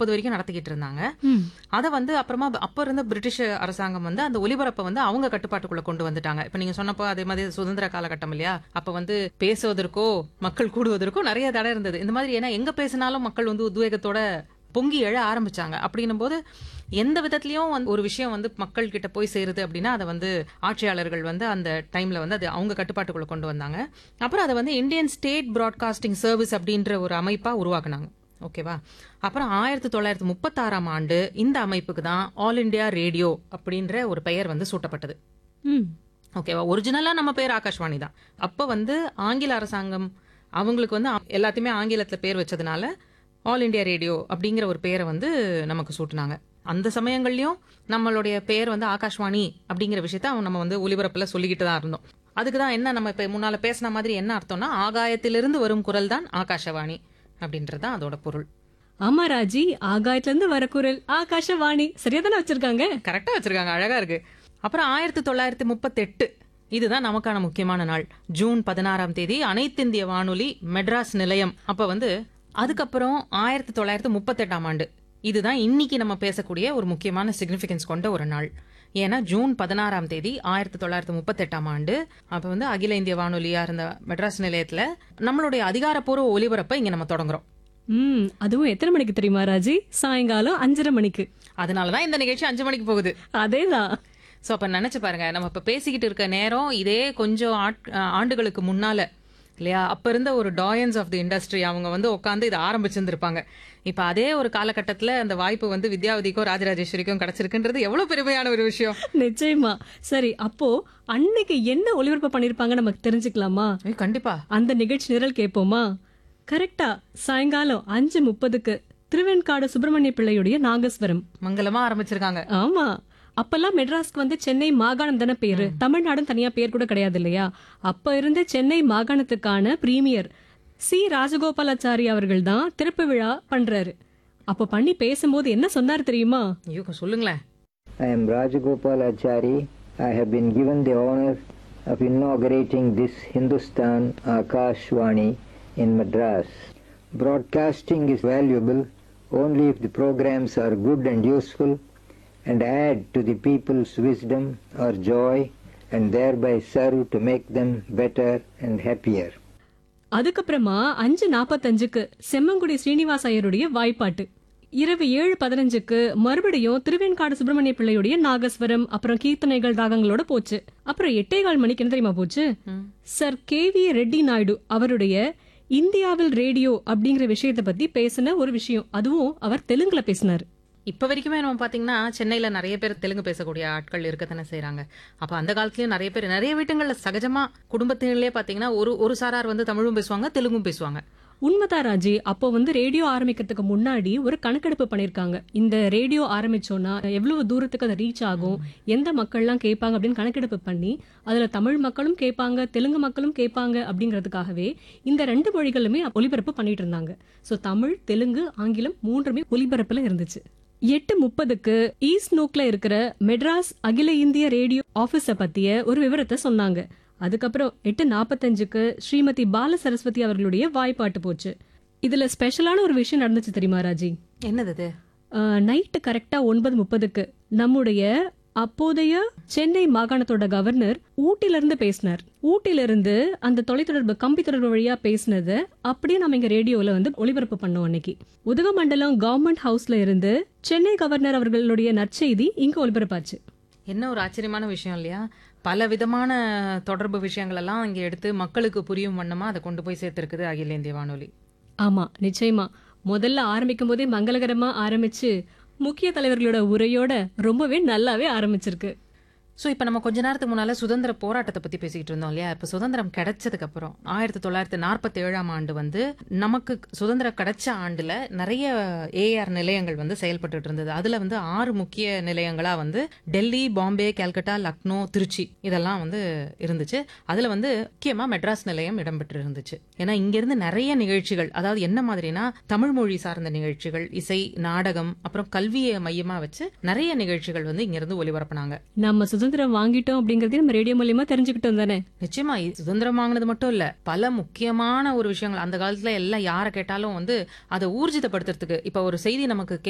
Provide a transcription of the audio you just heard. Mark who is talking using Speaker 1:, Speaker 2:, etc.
Speaker 1: முப்பது வரைக்கும் நடத்திக்கிட்டு இருந்தாங்க
Speaker 2: ம்.
Speaker 1: அதை வந்து அப்புறமா அப்ப இருந்த பிரிட்டிஷ் அரசாங்கம் வந்து அந்த ஒலிபரப்பை வந்து அவங்க கட்டுப்பாட்டுக்குள்ள கொண்டு வந்துட்டாங்க இப்ப நீங்க சொன்னப்போ அதே மாதிரி சுதந்திர காலகட்டம் இல்லையா அப்ப வந்து பேசுவதற்கோ மக்கள் கூடுவதற்கோ நிறைய தடை இருந்தது இந்த மாதிரி ஏன்னா எங்க பேசினாலும் மக்கள் வந்து உத்வேகத்தோட பொங்கி எழ ஆரம்பிச்சாங்க அப்படின்னும் போது எந்த விதத்திலயும் வந்து ஒரு விஷயம் வந்து மக்கள் கிட்ட போய் சேருது அப்படின்னா அதை வந்து ஆட்சியாளர்கள் வந்து அந்த டைம்ல வந்து அது அவங்க கட்டுப்பாட்டுக்குள்ள கொண்டு வந்தாங்க அப்புறம் அதை வந்து இந்தியன் ஸ்டேட் பிராட்காஸ்டிங் சர்வீஸ் அப்படின்ற ஒரு அமைப்பா உருவாக்குனாங்க ஓகேவா அப்புறம் ஆயிரத்தி தொள்ளாயிரத்தி முப்பத்தாறாம் ஆண்டு இந்த அமைப்புக்கு தான் ஆல் இந்தியா ரேடியோ அப்படின்ற ஒரு பெயர் வந்து சூட்டப்பட்டது
Speaker 2: ம்.
Speaker 1: ஓகேவா ஒரிஜினலா நம்ம பேர் ஆகாஷ்வாணி தான் அப்ப வந்து ஆங்கில அரசாங்கம் அவங்களுக்கு வந்து ஆ- எல்லாத்தையுமே ஆங்கிலத்துல பேர் வச்சதுனால ஆல் இந்தியா ரேடியோ அப்படிங்கிற ஒரு பேரை வந்து நமக்கு சூட்டினாங்க அந்த சமயங்கள்லயும் நம்மளுடைய பேர் வந்து ஆகாஷ்வாணி அப்படிங்கிற விஷயத்த அவங்க நம்ம வந்து ஒலிபரப்புல சொல்லிக்கிட்டு தான் இருந்தோம் அதுக்கு தான் என்ன நம்ம இப்ப முன்னால பேசின மாதிரி என்ன அர்த்தம்னா ஆகாயத்திலிருந்து வரும் குரல் தான் ஆகாஷவாணி அப்படின்றது தான் அதோட பொருள்
Speaker 2: ஆமா ராஜி ஆகாயத்துல இருந்து வர குரல் ஆகாஷவாணி சரியா தானே வச்சிருக்காங்க
Speaker 1: கரெக்டா வச்சிருக்காங்க அழகா இருக்கு அப்புறம் ஆயிரத்தி தொள்ளாயிரத்தி முப்பத்தெட்டு இதுதான் நமக்கான முக்கியமான நாள் ஜூன் பதினாறாம் தேதி அனைத்திந்திய வானொலி மெட்ராஸ் நிலையம் அப்ப வந்து அதுக்கப்புறம் ஆயிரத்தி தொள்ளாயிரத்தி முப்பத்தெட்டாம் ஆண்டு இதுதான் இன்னைக்கு நம்ம பேசக்கூடிய ஒரு முக்கியமான சிக்னிஃபிகன்ஸ் கொண்ட ஒரு நாள் ஏன்னா ஜூன் பதினாறாம் தேதி ஆயிரத்தி தொள்ளாயிரத்தி முப்பத்தெட்டாம் ஆண்டு அப்ப வந்து அகில இந்திய வானொலியா இருந்த மெட்ராஸ் நிலையத்துல நம்மளுடைய அதிகாரப்பூர்வ ஒலிபரப்பை இங்க நம்ம தொடங்குறோம்
Speaker 2: ம் அதுவும் எத்தனை மணிக்கு தெரியுமா ராஜி சாயங்காலம் அஞ்சரை மணிக்கு
Speaker 1: அதனாலதான் இந்த நிகழ்ச்சி அஞ்சு மணிக்கு போகுது
Speaker 2: அதேதான்
Speaker 1: சோ அப்ப நினைச்சு பாருங்க நம்ம இப்ப பேசிக்கிட்டு இருக்க நேரம் இதே கொஞ்சம் ஆட்- ஆண்டுகளுக்கு முன்னால இல்லையா அப்ப இருந்த ஒரு டாயன்ஸ் ஆஃப் தி இண்டஸ்ட்ரி அவங்க வந்து உட்காந்து இதை ஆரம்பிச்சிருந்திருப்பாங்க இப்ப அதே ஒரு காலகட்டத்துல அந்த வாய்ப்பு வந்து வித்யாவதிக்கும் ராஜராஜேஸ்வரிக்கும் கிடைச்சிருக்குன்றது எவ்வளவு பெருமையான ஒரு விஷயம்
Speaker 2: நிச்சயமா சரி அப்போ அன்னைக்கு என்ன ஒளிபரப்பு பண்ணிருப்பாங்க நமக்கு தெரிஞ்சுக்கலாமா
Speaker 1: ஏய், கண்டிப்பா
Speaker 2: அந்த நிகழ்ச்சி நிரல் கேட்போமா கரெக்டா சாயங்காலம் அஞ்சு முப்பதுக்கு திருவெண்காடு சுப்பிரமணிய பிள்ளையுடைய நாகஸ்வரம்
Speaker 1: மங்களமா ஆரம்பிச்சிருக்காங்க
Speaker 2: ஆமா அப்பெல்லாம் மெட்ராஸ்க்கு வந்து சென்னை மாகாணம் தானே பேரு தமிழ்நாடும் தனியா பேர் கூட கிடையாது இல்லையா அப்ப இருந்த சென்னை மாகாணத்துக்கான பிரீமியர் சி ராஜகோபாலாச்சாரி அவர்கள் தான் திறப்பு விழா பண்றாரு அப்ப பண்ணி பேசும்போது என்ன சொன்னார் தெரியுமா
Speaker 1: ஐயோ சொல்லுங்களேன்
Speaker 3: I am Rajagopal Achari. I have been given the honor of inaugurating this Hindustan Akashwani in Madras. Broadcasting is valuable only if the programs are good and useful and add to the people's wisdom or joy and thereby serve to make them better and happier.
Speaker 2: அதுக்கப்புறமா அஞ்சு நாப்பத்தஞ்சுக்கு செம்மங்குடி ஸ்ரீனிவாச ஐயருடைய வாய்ப்பாட்டு இரவு ஏழு பதினஞ்சுக்கு மறுபடியும் திருவெண்காடு சுப்பிரமணிய பிள்ளையுடைய நாகஸ்வரம் அப்புறம் கீர்த்தனைகள் ராகங்களோட போச்சு அப்புறம் எட்டே கால் மணிக்கு என்ன தெரியுமா போச்சு sir K V Reddy Naidu அவருடைய இந்தியாவில் ரேடியோ அப்படிங்கிற விஷயத்தை பத்தி பேசின ஒரு விஷயம் அதுவும் அவர் தெலுங்குல பேசினார்
Speaker 1: இப்ப வரைக்குமே நம்ம பாத்தீங்கன்னா சென்னையில நிறைய பேர் தெலுங்கு பேசக்கூடிய ஆட்கள் இருக்கத்தானே செய்றாங்க அப்ப அந்த காலத்துலயும் நிறைய பேர் நிறைய வீட்டுங்கள்ல சகஜமா குடும்பத்திலே பாத்தீங்கன்னா ஒரு ஒரு சாரார் வந்து தமிழும் பேசுவாங்க தெலுங்கும் பேசுவாங்க
Speaker 2: உண்மைதான் ராஜி அப்போ வந்து ரேடியோ ஆரம்பிக்கிறதுக்கு முன்னாடி ஒரு கணக்கெடுப்பு பண்ணிருக்காங்க இந்த ரேடியோ ஆரம்பிச்சோம்னா எவ்வளவு தூரத்துக்கு அது ரீச் ஆகும் எந்த மக்கள்லாம் கேட்பாங்க அப்படின்னு கணக்கெடுப்பு பண்ணி அதுல தமிழ் மக்களும் கேட்பாங்க தெலுங்கு மக்களும் கேட்பாங்க அப்படிங்கிறதுக்காகவே இந்த ரெண்டு மொழிகளுமே ஒலிபரப்பு பண்ணிட்டு இருந்தாங்க சோ தமிழ் தெலுங்கு ஆங்கிலம் மூன்றுமே ஒலிபரப்புல இருந்துச்சு எட்டு முப்பதுக்கு ஈஸ்ட் நோக்ல இருக்கிற மெட்ராஸ் அகில இந்திய ரேடியோ ஆபீஸ பத்திய ஒரு விவரத்தை சொன்னாங்க அதுக்கப்புறம் எட்டு நாற்பத்தஞ்சுக்கு ஸ்ரீமதி பால சரஸ்வதி அவர்களுடைய வாய்ப்பாட்டு போச்சு இதுல ஸ்பெஷலான ஒரு விஷயம் நடந்துச்சு தெரியுமா ராஜி
Speaker 1: என்னது இது
Speaker 2: நைட்டு கரெக்டா ஒன்பது முப்பதுக்கு நம்முடைய அப்போதைய சென்னை மாகாணத்தோட கவர்னர் ஊட்டில இருந்து பேசினார் ஊட்டில இருந்து அந்த தொலைத்தொடர்பு கம்பி தொடர்பு வழியா பேசினதை அப்படியே நம்ம இங்க ரேடியோல வந்து ஒளிபரப்பு பண்ணோம் அன்னைக்கு உதகமண்டலம் கவர்மெண்ட் ஹவுஸ்ல இருந்து சென்னை கவர்னர் அவர்களுடைய நற்செய்தி இங்க ஒளிபரப்பாச்சு
Speaker 1: என்ன ஒரு ஆச்சரியமான விஷயம் இல்லையா பல விதமான தொடர்பு விஷயங்கள் எல்லாம் இங்க எடுத்து மக்களுக்கு புரியும் வண்ணமா அதை கொண்டு போய் சேர்த்திருக்குது அகில இந்திய வானொலி
Speaker 2: ஆமா நிச்சயமா முதல்ல ஆரம்பிக்கும் போதே மங்களகரமா ஆரம்பிச்சு முக்கிய தலைவர்களோட உரையோட ரொம்பவே நல்லாவே ஆரம்பிச்சிருக்கு
Speaker 1: சோ இப்ப நம்ம கொஞ்ச நேரத்துக்கு முன்னால சுதந்திர போராட்டத்தை பத்தி பேசிக்கிட்டு இருந்தோம் இல்லையா இப்ப சுதந்திரம் கிடைச்சதுக்கு அப்புறம் ஆயிரத்தி தொள்ளாயிரத்தி நாற்பத்தி ஏழாம் ஆண்டு வந்து நமக்கு சுதந்திரம் கிடைச்ச ஆண்டுல நிறைய ஏஆர் நிலையங்கள் வந்து செயல்பட்டு இருந்தது அதுல வந்து ஆறு முக்கிய நிலையங்களா வந்து டெல்லி பாம்பே கல்கட்டா லக்னோ திருச்சி இதெல்லாம் வந்து இருந்துச்சு அதுல வந்து முக்கியமா மெட்ராஸ் நிலையம் இடம்பெற்று இருந்துச்சு ஏன்னா இங்க இருந்து நிறைய நிகழ்ச்சிகள் அதாவது என்ன மாதிரினா தமிழ் மொழி சார்ந்த நிகழ்ச்சிகள் இசை நாடகம் அப்புறம் கல்வியை மையமா வச்சு நிறைய நிகழ்ச்சிகள் வந்து இங்க இருந்து ஒளிபரப்புனாங்க
Speaker 2: நம்ம சுதந்திரம் வாங்கிட்டோம் அப்படிங்கறதையும் நம்ம ரேடியோ மூலியமா தெரிஞ்சுக்கிட்டோம் தானே
Speaker 1: நிச்சயமா இது சுதந்திரம் வாங்கினது மட்டும் இல்ல பல முக்கியமான ஒரு விஷயங்கள் அந்த காலத்துல எல்லாம் யாரை கேட்டாலும் வந்து அதை ஊர்ஜிதப்படுத்துறதுக்கு இப்ப ஒரு செய்தி நமக்கு